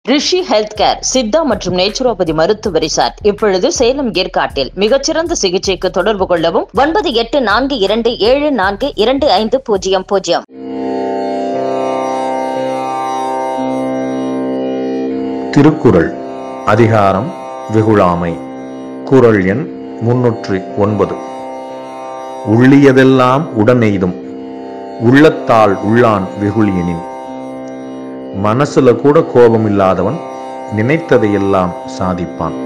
ரிஷி health care Siddha மற்றும் naturopathy மருத்துவ resort இப்பொழுது சேலம் ஏற்காட்டில் மிகச்சிறந்த சிகிச்சைக்கு தொடர்பு கொள்ளவும் ஒன்பது எட்டு நான்கு இரண்டு ஏழு நான்கு இரண்டு ஐந்து பூஜ்ஜியம் பூஜ்ஜியம் திருக்குறள் அதிகாரம் வெகுளாமை குறள் எண் முன்னூற்றி ஒன்பது உள்ளியதெல்லாம் உடனெய்தும் உள்ளத்தால் உள்ளான் வெகுளியனின் மனசுல கூட கோபம் இல்லாதவன் நினைத்ததையெல்லாம் சாதிப்பான்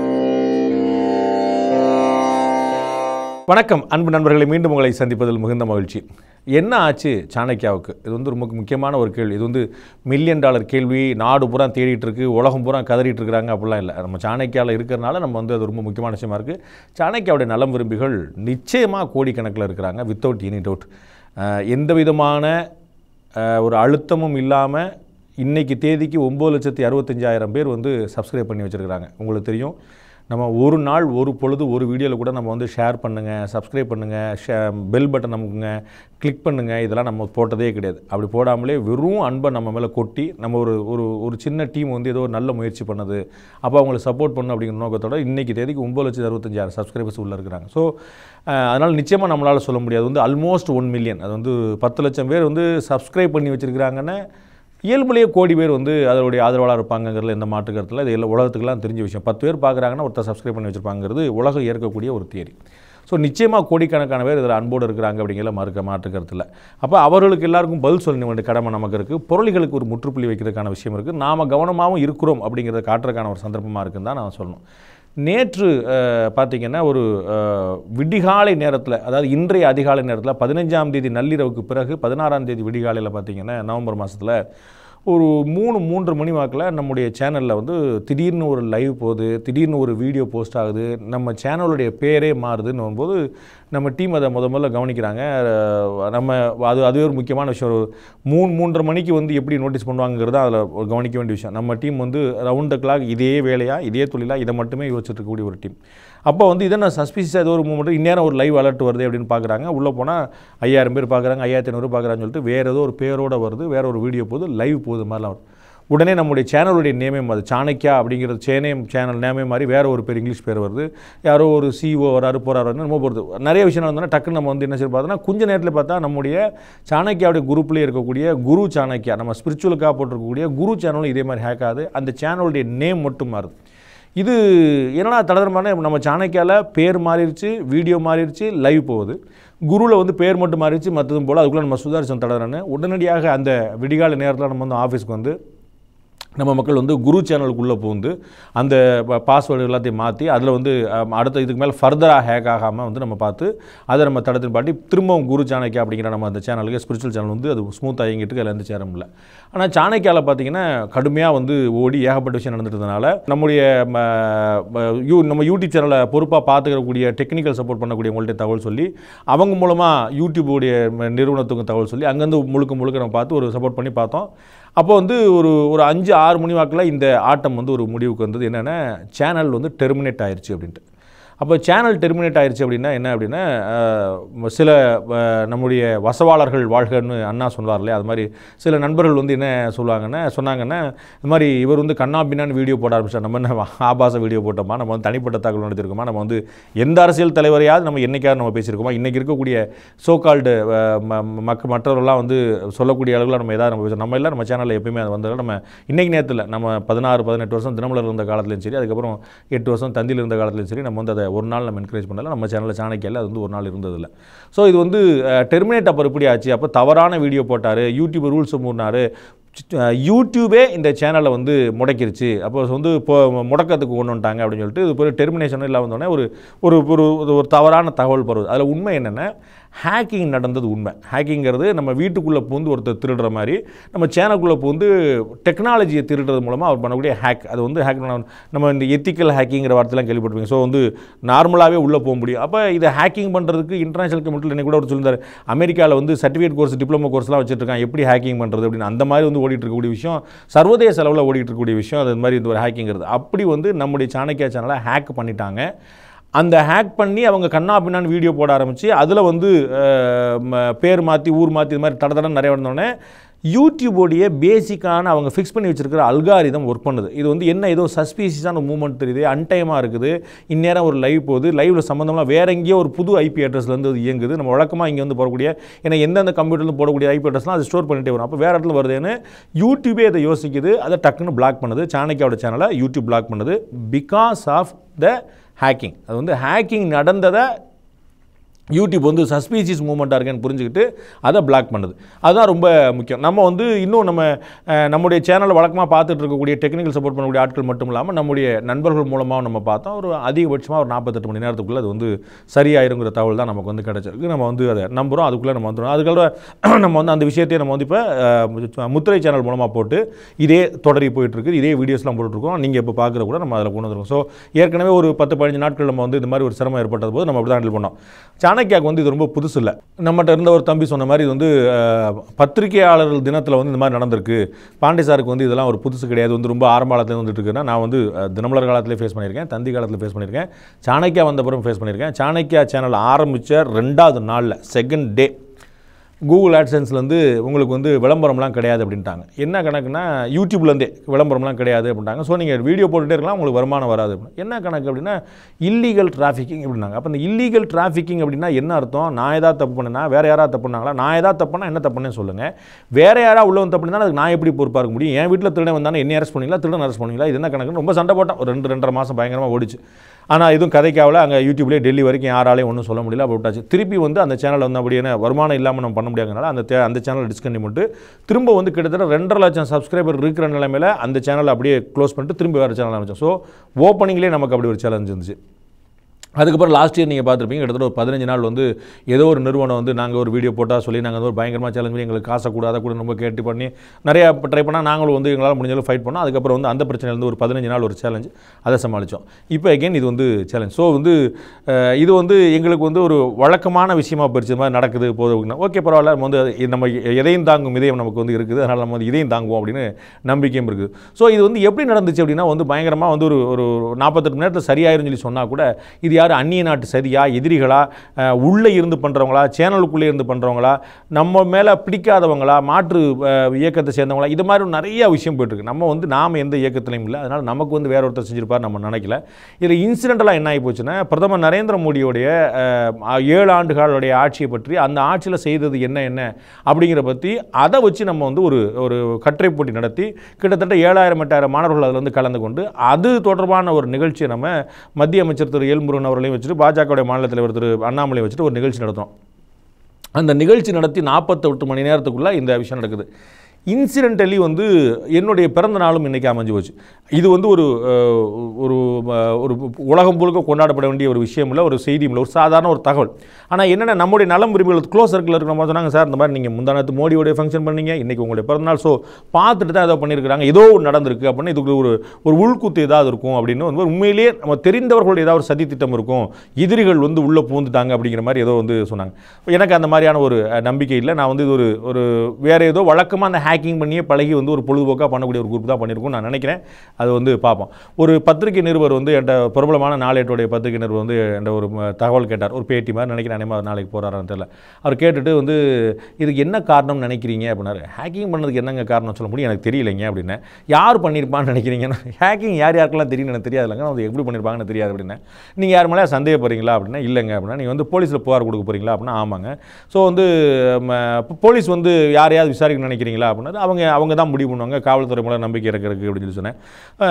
வணக்கம் அன்பு நண்பர்களை மீண்டும் உங்களை சந்திப்பதில் மிகுந்த மகிழ்ச்சி என்ன ஆச்சு சாணக்கியாவுக்கு இது வந்து ரொம்ப முக்கியமான ஒரு கேள்வி இது வந்து மில்லியன் டாலர் கேள்வி நாடு பூரா தேடிட்டு இருக்கு உலகம் பூரா கதறிட்டு இருக்கிறாங்க அப்படிலாம் இல்லை நம்ம சாணக்கியாவில் இருக்கிறனால நம்ம வந்து அது ரொம்ப முக்கியமான விஷயமா இருக்குது சாணக்கியாவுடைய நலம் விரும்பிகள் நிச்சயமாக கோடிக்கணக்கில் இருக்கிறாங்க வித்தவுட் எனி டவுட் எந்த விதமான அஹ், ஒரு அழுத்தமும் இல்லாமல் இன்னைக்கு தேதிக்கு ஒம்பது லட்சத்தி அறுபத்தஞ்சாயிரம் பேர் வந்து சப்ஸ்கிரைப் பண்ணி வச்சுருக்கிறாங்க உங்களுக்கு தெரியும் நம்ம ஒரு நாள் ஒரு பொழுது ஒரு வீடியோவில் கூட நம்ம வந்து ஷேர் பண்ணுங்கள் சப்ஸ்கிரைப் பண்ணுங்கள் ஷே பெல் பட்டன் நமக்குங்க கிளிக் பண்ணுங்கள் இதெல்லாம் நம்ம போட்டதே கிடையாது அப்படி போடாமலே வெறும் அன்பை நம்ம மேலே கொட்டி நம்ம ஒரு ஒரு ஒரு சின்ன டீம் வந்து ஏதோ ஒரு நல்ல முயற்சி பண்ணுது அப்போ அவங்களை சப்போர்ட் பண்ணணும் அப்படிங்கிற நோக்கத்தோட இன்றைக்கி தேதிக்கு ஒம்பது லட்சத்தி அறுபத்தஞ்சாயிரம் சப்ஸ்கிரைபர்ஸ் உள்ளே இருக்கிறாங்க ஸோ அதனால் நிச்சயமாக நம்மளால் சொல்ல முடியாது வந்து ஆல்மோஸ்ட் ஒன் மில்லியன் அது வந்து பத்து லட்சம் பேர் வந்து சப்ஸ்கிரைப் பண்ணி வச்சுருக்கிறாங்கன்னா இயல்புலேயே கோடி பேர் வந்து அதனுடைய ஆதரவாளர் இருப்பாங்கங்கிறதுல எந்த மாற்று கருத்தில் இது எல்லாம் உலகத்துக்குலாம் தெரிஞ்ச விஷயம் பத்து பேர் பார்க்குறாங்கன்னா ஒருத்தர் சப்ஸ்கிரைப் பண்ணி வச்சிருப்பாங்கிறது உலகம் ஏற்கக்கூடிய ஒரு தியரி ஸோ நிச்சயமாக கோடிக்கணக்கான பேர் இதில் அன்போடு இருக்கிறாங்க அப்படிங்கிற மறுக்க மாற்று கருத்தில் அப்போ அவர்களுக்கு எல்லாருக்கும் பதில் சொல்ல வேண்டிய கடமை நமக்கு இருக்குது பொருளிகளுக்கு ஒரு முற்றுப்புள்ளி வைக்கிறதுக்கான விஷயம் இருக்குது நாம் கவனமாகவும் இருக்கிறோம் அப்படிங்கிறத காட்டுறதுக்கான ஒரு சந்தர்ப்பமாக இருக்குன்னு தான் நான் சொல்லணும் நேற்று அஹ், பார்த்தீங்கன்னா ஒரு அஹ், விடிகாலை நேரத்தில் அதாவது இன்றைய அதிகாலை நேரத்தில் பதினஞ்சாம் தேதி நள்ளிரவுக்கு பிறகு பதினாறாம் தேதி விடிகாலையில் பார்த்தீங்கன்னா நவம்பர் மாதத்தில் ஒரு மூணு மூன்று மணி வாக்கில் நம்முடைய சேனலில் வந்து திடீர்னு ஒரு லைவ் போகுது திடீர்னு ஒரு வீடியோ போஸ்ட் ஆகுது நம்ம சேனலுடைய பேரே மாறுதுன்னு வரும்போது நம்ம டீம் அதை முத முதல்ல கவனிக்கிறாங்க அஹ், நம்ம அது அதுவே ஒரு முக்கியமான விஷயம் ஒரு மூணு மூன்றரை மணிக்கு வந்து எப்படி நோட்டீஸ் பண்ணுவாங்கிறது அதில் ஒரு கவனிக்க வேண்டிய விஷயம் நம்ம டீம் வந்து ரவுண்ட் த கிளாக் இதே வேலையாக இதே தொழிலாக இதை மட்டுமே யோசிச்சுட்டு இருக்கக்கூடிய ஒரு டீம் அப்போ வந்து இதை நான் சஸ்பீஷியஸாக ஏதோ ஒரு மூமெண்ட் இந்நேரம் ஒரு லைவ் அலர்ட் வருது அப்படின்னு பார்க்குறாங்க உள்ளே போனால் ஐயாயிரம் பேர் பார்க்குறாங்க ஐயாயிரத்தி ஐநூறு பார்க்குறாங்கன்னு சொல்லிட்டு வேறு ஏதோ ஒரு பேரோட வருது வேறு ஒரு வீடியோ போகுது லைவ் போகுது மாதிரிலாம் வருது உடனே நம்முடைய சேனலுடைய நேமே மாறுது சாணக்கியா அப்படிங்கிறது சேனேம் சேனல் நேமே மாதிரி வேறு ஒரு பேர் இங்கிலீஷ் பேர் வருது யாரோ ஒரு சிஓ வராரு போகிறாரு நம்ம போகிறது நிறைய விஷயம் நடந்தோன்னா டக்குன்னு நம்ம வந்து என்ன செய்ய பார்த்தோன்னா கொஞ்ச நேரத்தில் பார்த்தா நம்முடைய சாணக்கியாவுடைய குரூப்லேயே இருக்கக்கூடிய குரு சாணக்கியா நம்ம ஸ்பிரிச்சுவலுக்காக போட்டிருக்கக்கூடிய குரு சேனலும் இதே மாதிரி ஹேக் ஆகுது அந்த சேனலுடைய நேம் மட்டும் மாறுது இது என்னடா தடதரமான நம்ம சாணக்கியாவில் பேர் மாறிடுச்சு வீடியோ மாறிடுச்சு லைவ் போகுது குருவில் வந்து பேர் மட்டும் மாறிடுச்சு மற்றதும் போல் அதுக்குள்ளே நம்ம சுதாரிச்சோம் தடதரன்னு உடனடியாக அந்த விடிகால நேரத்தில் நம்ம வந்து ஆஃபீஸ்க்கு வந்து நம்ம மக்கள் வந்து குரு சேனலுக்குள்ளே பூந்து அந்த பாஸ்வேர்டு எல்லாத்தையும் மாற்றி அதில் வந்து அம், அடுத்த இதுக்கு மேலே ஃபர்தராக ஹேக் ஆகாமல் வந்து நம்ம பார்த்து அதை நம்ம தடுத்து பாட்டி திரும்பவும் குரு சாணக்கியா அப்படிங்கிற நம்ம அந்த சேனலுக்கு ஸ்பிரிச்சுவல் சேனல் வந்து அது ஸ்மூத்தாக இயங்கிட்டு அதில் எந்த சேர முடியல ஆனால் சாணக்கியாவில் பார்த்தீங்கன்னா கடுமையாக வந்து ஓடி ஏகப்பட்ட விஷயம் நடந்துட்டதுனால நம்முடைய ம, ம, யூ நம்ம யூடியூப் சேனலை பொறுப்பாக பார்த்துக்கக்கூடிய டெக்னிக்கல் சப்போர்ட் பண்ணக்கூடியவங்கள்ட்ட தகவல் சொல்லி அவங்க மூலமாக யூடியூபுடைய ம, நிறுவனத்துக்கும் தகவல் சொல்லி அங்கேருந்து முழுக்க முழுக்க நம்ம பார்த்து ஒரு சப்போர்ட் பண்ணி பார்த்தோம் அப்போ வந்து ஒரு ஒரு அஞ்சு ஆறு மணி வாக்கில் இந்த ஆட்டம் வந்து ஒரு முடிவுக்கு வந்தது என்னென்னா சேனல் வந்து டெர்மினேட் ஆயிருச்சு அப்படின்ட்டு அப்போ சேனல் டெர்மினேட் ஆயிருச்சு அப்படின்னா என்ன அப்படின்னா அஹ், சில அஹ், நம்முடைய வசவாளர்கள் வாழ்கன்னு அண்ணா சொன்னார் இல்லையா அது மாதிரி சில நண்பர்கள் வந்து என்ன சொல்லுவாங்கன்னா சொன்னாங்கன்னா இது மாதிரி இவர் வந்து கண்ணா பின்னான்னு வீடியோ போட ஆரம்பிச்சார் நம்ம என்ன ஆபாச வீடியோ போட்டோமா நம்ம வந்து தனிப்பட்ட தகவல் நடத்திருக்கோமா நம்ம வந்து எந்த அரசியல் தலைவரையாவது நம்ம என்னைக்காவது நம்ம பேசியிருக்கோமா இன்றைக்கி இருக்கக்கூடிய சோகால்டு மக்க மற்றவர்கள்லாம் வந்து சொல்லக்கூடிய அளவில் நம்ம ஏதாவது நம்ம பேசுகிறோம் நம்ம எல்லாம் நம்ம சேனலில் எப்பயுமே அது வந்ததில்ல நம்ம இன்றைக்கி நேரத்தில் நம்ம பதினாறு பதினெட்டு வருஷம் தினமலர் இருந்த காலத்துலையும் சரி அதுக்கப்புறம் எட்டு வருஷம் தந்தியில் இருந்த காலத்துலையும் சரி நம்ம வந்து அதை ஒரு நாள் நம்ம என்கரேஜ் பண்ணல நம்ம சேனலில் சாணக்கியில் அது வந்து ஒரு நாள் இருந்ததில்ல ஸோ இது வந்து டெர்மினேட் அப்போ எப்படி ஆச்சு அப்போ தவறான வீடியோ போட்டார் யூடியூப் ரூல்ஸ் மூடினார் யூடியூபே இந்த சேனலை வந்து முடக்கிருச்சு அப்போ வந்து இப்போ முடக்கத்துக்கு கொண்டு வந்துட்டாங்க அப்படின்னு சொல்லிட்டு இது ஒரு டெர்மினேஷன் இல்லாமல் வந்தோடனே ஒரு ஒரு ஒரு ஒரு தவறான தகவல் பரவுது அதில் உண்மை என்னென்னா ஹேக்கிங் நடந்தது உண்மை ஹேக்கிங்கிறது நம்ம வீட்டுக்குள்ளே பூந்து ஒருத்தர் திருடுற மாதிரி நம்ம சேனலுக்குள்ளே பூந்து டெக்னாலஜியை திருடுறது மூலமாக அவர் பண்ணக்கூடிய ஹேக் அது வந்து ஹேக் நம்ம இந்த எத்திக்கல் ஹேக்கிங்கிற வார்த்தைலாம் கேள்விப்பட்டிருப்பீங்க ஸோ வந்து நார்மலாகவே உள்ளே போக முடியும் அப்போ இதை ஹேக்கிங் பண்ணுறதுக்கு இன்டர்நேஷனல் கமிட்டியில் என்ன கூட ஒரு சொல்லியிருந்தார் அமெரிக்காவில் வந்து சர்டிஃபிகேட் கோர்ஸ் டிப்ளமோ கோர்ஸ்லாம் வச்சுருக்காங்க எப்படி ஹேக்கிங் பண்ணுறது அப்படின்னு அந்த மாதிரி வந்து ஓடிட்டு இருக்கக்கூடிய விஷயம் சர்வதேச அளவில் ஓடிட்டு இருக்கக்கூடிய விஷயம் அது மாதிரி இந்த ஒரு ஹேக்கிங்கிறது அப்படி வந்து நம்முடைய சாணக்கியா சேனலை ஹேக் பண்ணிட்டாங்க அந்த ஹேக் பண்ணி அவங்க கண்ணா பின்னான்னு வீடியோ போட ஆரம்பித்து அதில் வந்து அஹ், ம- பேர் மாற்றி ஊர் மாற்றி இது மாதிரி தட தடன்னு நிறைய வந்தோடனே யூடியூபோடைய பேசிக்கான அவங்க ஃபிக்ஸ் பண்ணி வச்சிருக்கிற அல்காரிதம் ஒர்க் பண்ணுது இது வந்து என்ன ஏதோ சஸ்பீசியஸான மூவ்மெண்ட் தெரியுது அன்டைமாக இருக்குது இந்நேரம் ஒரு லைவ் போகுது லைவில் சம்மந்தமாக வேற எங்கேயோ ஒரு புது ஐபி அட்ரஸ்லேருந்து அது இயங்குது நம்ம வழக்கமாக இங்கே வந்து போடக்கூடிய ஏன்னா எந்தெந்த கம்ப்யூட்டர்லேருந்து போடக்கூடிய ஐபி அட்ரஸ்லாம் அது ஸ்டோர் பண்ணிட்டே வரும் அப்போ வேறு இடத்துல வருதுன்னு யூடியூபே அதை யோசிக்குது அதை டக்குன்னு பிளாக் பண்ணுது சாணக்கியாவோட சேனலை யூடியூப் பிளாக் பண்ணுது பிகாஸ் ஆஃப் த ஹேக்கிங் அது வந்து ஹேக்கிங் நடந்ததை யூடியூப் வந்து சஸ்பீசியஸ் மூமெண்ட்டாக இருக்கேன்னு புரிஞ்சுக்கிட்டு அதை பிளாக் பண்ணுது அதுதான் ரொம்ப முக்கியம் நம்ம வந்து இன்னும் நம்ம அஹ், நம்முடைய சேனலை வழக்கமாக பார்த்துட்டு இருக்கக்கூடிய டெக்னிக்கல் சப்போர்ட் பண்ணக்கூடிய ஆட்கள் மட்டும் இல்லாமல் நம்முடைய நண்பர்கள் மூலமாக நம்ம பார்த்தோம் ஒரு அதிகபட்சமாக ஒரு நாற்பத்தெட்டு மணி நேரத்துக்குள்ளே அது வந்து சரியாயிருங்கிற தகவல் தான் நமக்கு வந்து கிடச்சிருக்கு நம்ம வந்து அதை நம்புகிறோம் அதுக்குள்ளே நம்ம வந்துடும் அதுக்கப்புறம் நம்ம வந்து அந்த விஷயத்தையே நம்ம வந்து இப்போ முத்திரை சேனல் மூலமாக போட்டு இதே தொடரி போயிட்டுருக்கு இதே வீடியோஸ்லாம் போட்டுருக்கோம் நீங்கள் இப்போ பார்க்குற கூட நம்ம அதில் கொண்டு வந்துருக்கோம் ஸோ ஏற்கனவே ஒரு பத்து பதினஞ்சு நாட்கள் நம்ம வந்து இந்த மாதிரி ஒரு சிரமம் ஏற்பட்டது போது நம்ம அப்படி தான் ஹேண்டில் பண்ணோம் சாணக்கியாக்கு வந்து இது ரொம்ப புதுசு இல்லை நம்மகிட்ட இருந்த ஒரு தம்பி சொன்ன மாதிரி இது வந்து அஹ், பத்திரிகையாளர்கள் தினத்தில் வந்து இந்த மாதிரி நடந்திருக்கு பாண்டே சாருக்கு வந்து இதெல்லாம் ஒரு புதுசு கிடையாது வந்து ரொம்ப ஆரம்ப காலத்துல வந்துட்டு இருக்குன்னா நான் வந்து அஹ், தினமலர் காலத்திலே ஃபேஸ் பண்ணியிருக்கேன் தந்தி காலத்தில் ஃபேஸ் பண்ணியிருக்கேன் சாணக்கியா வந்த பிறகு ஃபேஸ் பண்ணியிருக்கேன் சாணக்கியா சேனல் ஆரம்பித்த ரெண்டாவது நாளில் செகண்ட் டே கூகுள் ஆட்சன்ஸ்லேருந்து உங்களுக்கு வந்து விளம்பரம்லாம் கிடையாது அப்படின்ட்டாங்க என்ன கணக்குனா யூடியூப்லேருந்தே விளம்பரம்லாம் கிடையாது அப்படின்ட்டாங்க ஸோ நீங்கள் வீடியோ போட்டுட்டே இருக்கலாம் உங்களுக்கு வருமானம் வராது அப்படின்னு என்ன கணக்கு அப்படின்னா இல்லீகல் டிராஃபிக்கிங் அப்படின்னாங்க அப்போ இந்த இல்லீகல் டிராஃபிக்கிங் அப்படின்னா என்ன அர்த்தம் நான் ஏதாவது தப்பு பண்ணேன்னா வேறு யாராவது தப்பு பண்ணாங்களா நான் ஏதாவது தப்புனா என்ன தப்புன்னு சொல்லுங்கள் வேறு யாராவது உள்ள வந்து தப்பு பண்ணா அதுக்கு நான் எப்படி பொறுப்பாக இருக்க முடியும் என் வீட்டில் திருடன் வந்தானே என்ன அரெஸ்ட் பண்ணீங்களா திருடன் அரெஸ்ட் பண்ணீங்களா இது என்ன கணக்குன்னு ரொம்ப சண்டை போட்டோம் ஒரு ரெண்டு ரெண்டரை மாதம் பயங்கரமாக ஓடிச்சு ஆனால் எதுவும் கதைக்காவில் அங்கே யூடியூப்லேயே டெல்லி வரைக்கும் யாராலையும் ஒன்றும் சொல்ல முடியல அப்போ விட்டாச்சு திருப்பி வந்து அந்த சேனல் வந்து அப்படியே வருமானம் இல்லாமல் நம்ம பண்ண முடியாதனால அந்த தே- அந்த சேனலை டிஸ்கண்டினியூ பண்ணிட்டு திரும்ப வந்து கிட்டத்தட்ட ரெண்டரை லட்சம் சப்ஸ்கிரைபர் இருக்கிற நிலைமையில் அந்த சேனலை அப்படியே க்ளோஸ் பண்ணிட்டு திரும்ப வேறு சேனல் ஆரம்பிச்சோம் ஸோ ஓப்பனிங்லேயே நமக்கு அப்படி ஒரு சேலஞ்ச் இருந்துச்சு அதுக்கப்புறம் லாஸ்ட் இயர் நீங்கள் பார்த்துருப்பீங்க கிட்டத்தட்ட ஒரு பதினஞ்சு நாள் வந்து ஏதோ ஒரு நிறுவனம் வந்து நாங்கள் ஒரு வீடியோ போட்டால் சொல்லி நாங்கள் வந்து ஒரு பயங்கரமாக சேலஞ்ச் பண்ணி எங்களுக்கு காசை கூட அதை கூட ரொம்ப கேட்டு பண்ணி நிறையா ட்ரை பண்ணால் நாங்களும் வந்து எங்களால் முடிஞ்சளவு ஃபைட் பண்ணோம் அதுக்கப்புறம் வந்து அந்த பிரச்சனையிலேருந்து ஒரு பதினஞ்சு நாள் ஒரு சேலஞ்ச் அதை சமாளித்தோம் இப்போ அகைன் இது வந்து சேலஞ்ச் ஸோ வந்து அஹ், இது வந்து எங்களுக்கு வந்து ஒரு வழக்கமான விஷயமா போயிடுச்சு இந்த மாதிரி நடக்குது போதும் ஓகே பரவாயில்ல நம்ம வந்து அது நம்ம எதையும் தாங்கும் இதயம் நமக்கு வந்து இருக்குது அதனால் நம்ம வந்து இதையும் தாங்குவோம் அப்படின்னு நம்பிக்கையும் இருக்குது ஸோ இது வந்து எப்படி நடந்துச்சு அப்படின்னா வந்து பயங்கரமாக வந்து ஒரு ஒரு நாற்பத்தெட்டு மணி நேரத்தில் சரியாயிருன்னு சொல்லி சொன்னால் கூட இது யார் அந்நிய நாட்டு சதியா எதிரிகளா அஹ், உள்ளே இருந்து பண்ணுறவங்களா சேனலுக்குள்ளே இருந்து பண்ணுறவங்களா நம்ம மேலே பிடிக்காதவங்களா மாற்று அஹ், இயக்கத்தை சேர்ந்தவங்களா இது மாதிரி நிறைய விஷயம் போயிட்டுருக்கு நம்ம வந்து நாம் எந்த இயக்கத்திலையும் இல்லை அதனால் நமக்கு வந்து வேற ஒருத்தர் செஞ்சிருப்பார் நம்ம நினைக்கல இதில் இன்சிடென்டலாக என்ன ஆகி போச்சுன்னா பிரதமர் நரேந்திர மோடியோடைய அஹ், ஏழு ஆண்டுகளுடைய ஆட்சியை பற்றி அந்த ஆட்சியில் செய்தது என்ன என்ன அப்படிங்கிற பற்றி அதை வச்சு நம்ம வந்து ஒரு ஒரு கட்டுரை போட்டி நடத்தி கிட்டத்தட்ட ஏழாயிரம் எட்டாயிரம் மாணவர்கள் அதில் வந்து கலந்து கொண்டு அது தொடர்பான ஒரு நிகழ்ச்சியை நம்ம மத்திய அமைச்சர் திரு எல்முருகன் அவர்களையும் வச்சுட்டு பாஜகவுடைய மாநில தலைவர் திரு அண்ணாமலை வச்சுட்டு ஒரு நிகழ்ச்சி நடத்துகிறோம் அந்த நிகழ்ச்சி நடத்தி நாற்பத்தெட்டு மணி நேரத்துக்குள்ளே இந்த விஷயம் நடக்குது இன்சிடென்டலி வந்து என்னுடைய பிறந்த நாளும் இன்றைக்கி அமைஞ்சு போச்சு இது வந்து ஒரு அஹ், ஒரு அஹ், ஒரு உலகம் முழுக்க கொண்டாடப்பட வேண்டிய ஒரு விஷயம் இல்லை ஒரு செய்தியும் இல்லை ஒரு சாதாரண ஒரு தகவல் ஆனால் என்னென்ன நம்முடைய நலம் விரும்பிகள் க்ளோஸ் சர்க்கிள் இருக்கிற மாதிரி சொன்னாங்க சார் இந்த மாதிரி நீங்கள் முந்தானத்து மோடியோடைய ஃபங்க்ஷன் பண்ணீங்க இன்றைக்கி உங்களுடைய பிறந்தநாள் ஸோ பார்த்துட்டு தான் ஏதோ பண்ணியிருக்கிறாங்க ஏதோ ஒன்று நடந்திருக்கு அப்படின்னு இதுக்கு ஒரு ஒரு உள்குத்து ஏதாவது இருக்கும் அப்படின்னு வந்து உண்மையிலேயே நம்ம தெரிந்தவர்களுடைய ஏதாவது ஒரு சதி திட்டம் இருக்கும் எதிரிகள் வந்து உள்ளே பூந்துட்டாங்க அப்படிங்கிற மாதிரி ஏதோ வந்து சொன்னாங்க எனக்கு அந்த மாதிரியான ஒரு அஹ், நம்பிக்கை இல்லை நான் வந்து இது ஒரு ஒரு வேறு ஏதோ வழக்கமாக அந்த ஹேக்கிங் பண்ணியே பழகி வந்து ஒரு பொழுதுபோக்காக பண்ணக்கூடிய ஒரு குரூப் தான் பண்ணியிருக்கோம் நான் நினைக்கிறேன் அது வந்து பார்ப்போம் ஒரு பத்திரிகை நிருபர் வந்து என்கிட்ட பிரபலமான நாளேட்டுடைய பத்திரிகை நிருபர் வந்து என்கிட்ட ஒரு ம- தகவல் கேட்டார் ஒரு பேட்டி மாதிரி நினைக்கிறேன் அனைமா நாளைக்கு போகிறாரான்னு தெரியல அவர் கேட்டுட்டு வந்து இதுக்கு என்ன காரணம் நினைக்கிறீங்க அப்படின்னாரு ஹேக்கிங் பண்ணதுக்கு என்னங்க காரணம் சொல்ல முடியும் எனக்கு தெரியலைங்க அப்படின்னு யார் பண்ணியிருப்பான்னு நினைக்கிறீங்கன்னா ஹேக்கிங் யார் யாருக்கெல்லாம் தெரியும் எனக்கு தெரியாது இல்லைங்க அது எப்படி பண்ணியிருப்பாங்கன்னு தெரியாது அப்படின்னு நீங்கள் யார் மேலே சந்தேகப்படுறீங்களா அப்படின்னா இல்லைங்க அப்படின்னா நீங்கள் வந்து போலீஸில் புகார் கொடுக்க போகிறீங்களா அப்படின்னா ஆமாங்க ஸோ வந்து ம, போலீஸ் வந்து யாரையாவது விசாரிக்க நினைக்கிறீங்களா அப்படின்னா அவங்க அவங்க தான் முடிவு பண்ணுவாங்க காவல்துறை மூலம் நம்பிக்கை இருக்கிறதுக்கு அப்படின்னு சொல்லி சொன்னேன்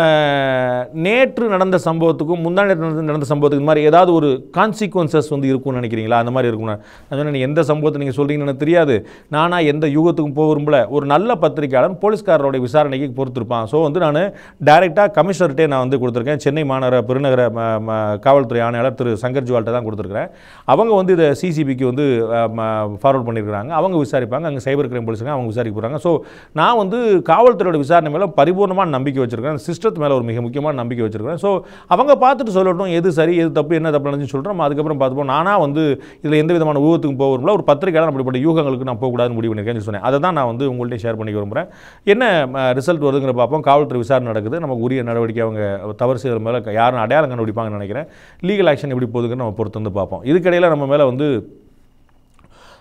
அஹ், நேற்று நடந்த சம்பவத்துக்கும் முந்தா நேற்று நடந்த- நடந்த சம்பவத்துக்கு இந்த மாதிரி ஏதாவது ஒரு கான்சிக்வன்சஸ் வந்து இருக்கும்னு நினைக்கிறீங்களா அந்த மாதிரி இருக்கும்னா நான் சொன்னேன் "நீ எந்த சம்பவத்தை நீங்கள் சொல்கிறீங்கன்னு எனக்கு தெரியாது நானா எந்த யுகத்துக்கும் போக விரும்பல ஒரு நல்ல பத்திரிக்கையாளன் போலீஸ்காரருடைய விசாரணைக்கு பொறுத்திருப்பான் ஸோ வந்து நான் டைரெக்டாக கமிஷனர்கிட்டே நான் வந்து கொடுத்துருக்கேன் சென்னை மாநகர பெருநகர ம- ம- காவல்துறை ஆணையாளர் திரு சங்கர் ஜுவால்கிட்ட தான் கொடுத்துருக்கிறேன் அவங்க வந்து இதை சிசிபிக்கு வந்து ஃபார்வர்ட் பண்ணியிருக்கிறாங்க அவங்க விசாரிப்பாங்க அங்கே சைபர் கிரைம் போலீஸுங்க அவங்க விசாரிக்க போகிறாங்க ஸோ நான் வந்து காவல்துறையோட விசாரணை மேலே பரிபூர்ணமான நம்பிக்கை வச்சிருக்கேன் சிஸ்டத்து மேலே ஒரு மிக முக்கியமான நம்பிக்கை வச்சிருக்கிறேன் ஸோ அவங்க பார்த்துட்டு சொல்லட்டும் எது சரி எது தப்பு என்ன தப்பு நடந்துச்சு சொல்கிறோம் நம்ம அதுக்கப்புறம் பார்த்துப்போம் நானாக வந்து இதில் எந்த விதமான ஊகத்துக்கும் போக விரும்பல ஒரு பத்திரிக்கையாளர் அப்படிப்பட்ட யூகங்களுக்கு நான் போகக்கூடாதுன்னு முடிவு பண்ணியிருக்கேன்னு சொன்னேன் அதை தான் நான் வந்து உங்கள்கிட்ட ஷேர் பண்ணிக்க விரும்புகிறேன் என்ன ரிசல்ட் வருதுங்கிற பார்ப்போம் காவல்துறை விசாரணை நடக்குது நமக்கு உரிய நடவடிக்கை அவங்க தவறு செய்கிற மேலே யாரும் அடையாளம் கண்டுபிடிப்பாங்கன்னு நினைக்கிறேன் லீகல் ஆக்ஷன் எப்படி போகுதுன்னு நம்ம பொறுத்து வந்து பார்ப்போம் இதுக்கிடையில் நம்ம மேலே வந்து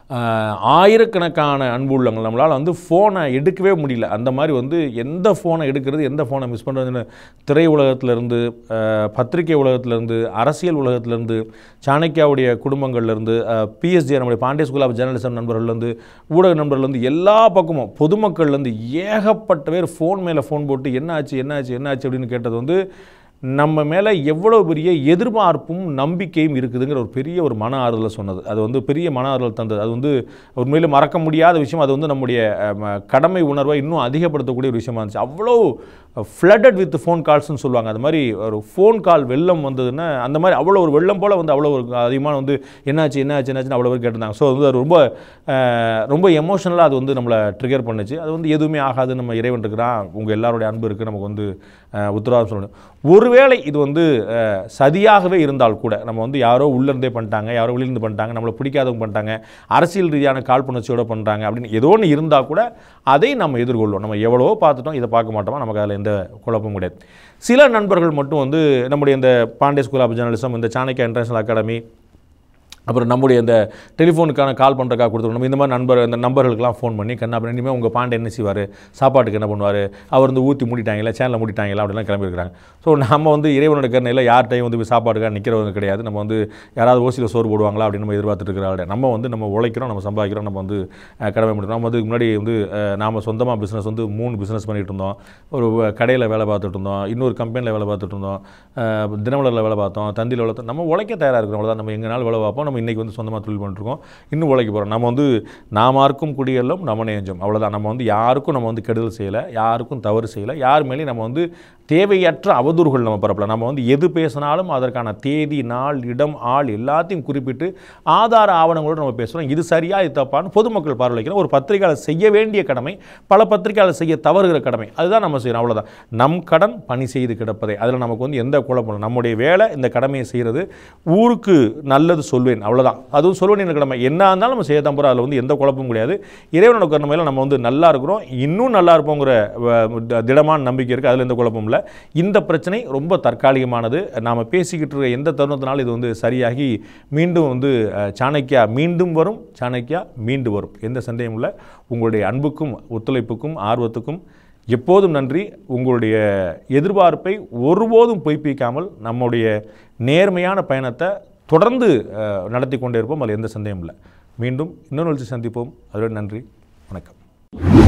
ஆஹ், ஆயிரக்கணக்கான அன்பு உள்ளவங்கள் நம்மளால் வந்து ஃபோனை எடுக்கவே முடியல அந்த மாதிரி வந்து எந்த ஃபோனை எடுக்கிறது எந்த ஃபோனை மிஸ் பண்ணுறதுன்னு திரை உலகத்திலேருந்து பத்திரிகை உலகத்திலேருந்து அரசியல் உலகத்திலேருந்து சாணக்கியாவுடைய குடும்பங்கள்லேருந்து பிஎஸ்ஜி நம்முடைய பாண்டிய ஸ்கூல் ஆஃப் ஜேர்னலிசம் நண்பர்கள்லேருந்து ஊடக நண்பர்கள்லேருந்து எல்லா பக்கமும் பொதுமக்கள்லேருந்து ஏகப்பட்ட பேர் ஃபோன் மேலே ஃபோன் போட்டு என்னாச்சு என்னாச்சு என்னாச்சு அப்படின்னு கேட்டது வந்து நம்ம மேலே எவ்வளோ பெரிய எதிர்பார்ப்பும் நம்பிக்கையும் இருக்குதுங்கிற ஒரு பெரிய ஒரு மன ஆறுதலை சொன்னது அது வந்து பெரிய மன ஆறுதல் தந்தது அது வந்து உண்மையிலே மறக்க முடியாத விஷயம் அது வந்து நம்முடைய அஹ், ம- கடமை உணர்வை இன்னும் அதிகப்படுத்தக்கூடிய ஒரு விஷயமா இருந்துச்சு அவ்வளோ ஃப்ளட்டட் வித் ஃபோன் கால்ஸ்னு சொல்லுவாங்க அது மாதிரி ஒரு ஃபோன் கால் வெள்ளம் வந்ததுன்னா அந்த மாதிரி அவ்வளோ ஒரு வெள்ளம் போல் வந்து அவ்வளோ ஒரு அதிகமான வந்து என்னாச்சு என்னாச்சு என்னாச்சுன்னு அவ்வளோ பேர் கேட்டிருந்தாங்க ஸோ வந்து அது ரொம்ப அஹ், ரொம்ப எமோஷனலாக அது வந்து நம்மளை ட்ரிகர் பண்ணுச்சு அது வந்து எதுவுமே ஆகாது நம்ம இறைவன் இருக்கிறான் உங்கள் எல்லாருடைய அன்பு இருக்குது நமக்கு வந்து அஹ், உத்தரவாதம் சொல்லணும் ஒருவேளை இது வந்து அஹ், சதியாகவே இருந்தால் கூட நம்ம வந்து யாரோ உள்ளிருந்தே பண்ணிட்டாங்க யாரோ வெளியிருந்து பண்ணிட்டாங்க நம்மளை பிடிக்காதவங்க பண்ணிட்டாங்க அரசியல் ரீதியான காழ்ப்புணர்ச்சியோட பண்ணுறாங்க அப்படின்னு ஏதோ ஒன்று இருந்தால் கூட அதை நம்ம எதிர்கொள்வோம் நம்ம எவ்வளவோ பார்த்துட்டோம் இதை பார்க்க மாட்டோமா நமக்கு அதில் எந்த குழப்பமும் கிடையாது சில நண்பர்கள் மட்டும் வந்து நம்முடைய இந்த பாண்டே ஸ்கூல் ஆஃப் ஜேர்னலிசம் இந்த சாணக்கியா இன்டர்நேஷனல் அகாடமி அப்புறம் நம்முடைய இந்த டெலிஃபோனுக்கான கால் பண்ணுறக்காக கொடுத்துருக்கணும் இந்த மாதிரி நண்பர் இந்த நம்பர்களுக்கெல்லாம் ஃபோன் பண்ணி கண்ணா அப்படி இனிமேல் உங்கள் பாண்டே என்ன செய்வார் சாப்பாட்டுக்கு என்ன பண்ணுவார் அவர் வந்து ஊற்றி மூடிட்டாங்களா சேனலை மூடிட்டாங்களா அப்படிலாம் கிளம்பியிருக்கிறாங்க ஸோ நம்ம வந்து இறைவனோட கருணையில் யார்கிட்டையும் வந்து போய் சாப்பாட்டுக்காக நிற்கிறவங்க கிடையாது நம்ம வந்து யாராவது ஓசியில் சோறு போடுவாங்களா அப்படின்னு நம்ம எதிர்பார்த்துட்டு இருக்கிறாங்க நம்ம வந்து நம்ம உழைக்கிறோம் நம்ம சம்பாதிக்கிறோம் நம்ம வந்து அஹ், கடமை முடியும் நம்ம வந்து முன்னாடி வந்து அஹ், நாம சொந்தமாக பிஸ்னஸ் வந்து மூணு பிஸ்னஸ் பண்ணிட்டு இருந்தோம் ஒரு கடையில் வேலை பார்த்துட்டு இருந்தோம் இன்னொரு கம்பெனியில் வேலை பார்த்துட்டு இருந்தோம் அஹ், தினமலரில் வேலை பார்த்தோம் தந்தியில் வேலை பார்த்தோம் நம்ம உழைக்க தயாராக இருக்கிறோம் அவ்வளோதான் நம்ம எங்கனாலும் வேலை பார்ப்போம் நம்ம இன்றைக்கி வந்து சொந்தமாக தொழில் பண்ணிருக்கோம் இன்னும் உழைக்க போகிறோம் நம்ம வந்து நாமார்க்கும் குடியெல்லாம் நம்ம நெஞ்சம் அவ்வளோதான் நம்ம வந்து யாருக்கும் நம்ம வந்து கெடுதல் செய்யலை யாருக்கும் தவறு செய்யலை யார் மேலேயும் நம்ம வந்து தேவையற்ற அவதூறுகள் நம்ம பரப்பல நம்ம வந்து எது பேசினாலும் அதற்கான தேதி நாள் இடம் ஆள் எல்லாத்தையும் குறிப்பிட்டு ஆதார ஆவணங்களோடு நம்ம பேசுகிறோம் இது சரியா இது தப்பான்னு பொதுமக்கள் பார்வைக்கிறோம் ஒரு பத்திரிகையாளர் செய்ய வேண்டிய கடமை பல பத்திரிகையாளர் செய்ய தவறுகிற கடமை அதுதான் நம்ம செய்யணும் அவ்வளோதான் நம் கடன் பணி செய்து கிடப்பதை அதில் நமக்கு வந்து எந்த குழப்பம் இல்லை நம்முடைய வேலை இந்த கடமையை செய்கிறது ஊருக்கு நல்லது சொல்வேன் அவ்வளோதான் அதுவும் சொல்வேன் என்ற கடமை என்ன இருந்தாலும் நம்ம செய்ய தான் போகிறோம் அதில் வந்து எந்த குழப்பமும் கிடையாது இறைவனோட கருணையில் நம்ம வந்து நல்லா இருக்கிறோம் இன்னும் நல்லா இருப்போங்கிற அஹ், த- திடமான நம்பிக்கை இருக்குது அதில் எந்த குழப்பமும் இல்லை இந்த பிரச்சனை ரொம்ப தற்காலிகமானது நாம் பேசிக்கிட்டு இருக்க எந்த தருணத்தினாலும் இது வந்து சரியாகி மீண்டும் வந்து அஹ், சாணக்கியா மீண்டும் வரும் சாணக்கியா மீண்டு வரும் எந்த சந்தேகமும் இல்லை உங்களுடைய அன்புக்கும் ஒத்துழைப்புக்கும் ஆர்வத்துக்கும் எப்போதும் நன்றி உங்களுடைய எதிர்பார்ப்பை ஒருபோதும் பொய்ப்பிக்காமல் நம்முடைய நேர்மையான பயணத்தை தொடர்ந்து அஹ், நடத்தி கொண்டே இருப்போம் அதில் எந்த சந்தேகமும் இல்லை மீண்டும் இன்னொரு நிகழ்ச்சி சந்திப்போம் அதோட நன்றி வணக்கம்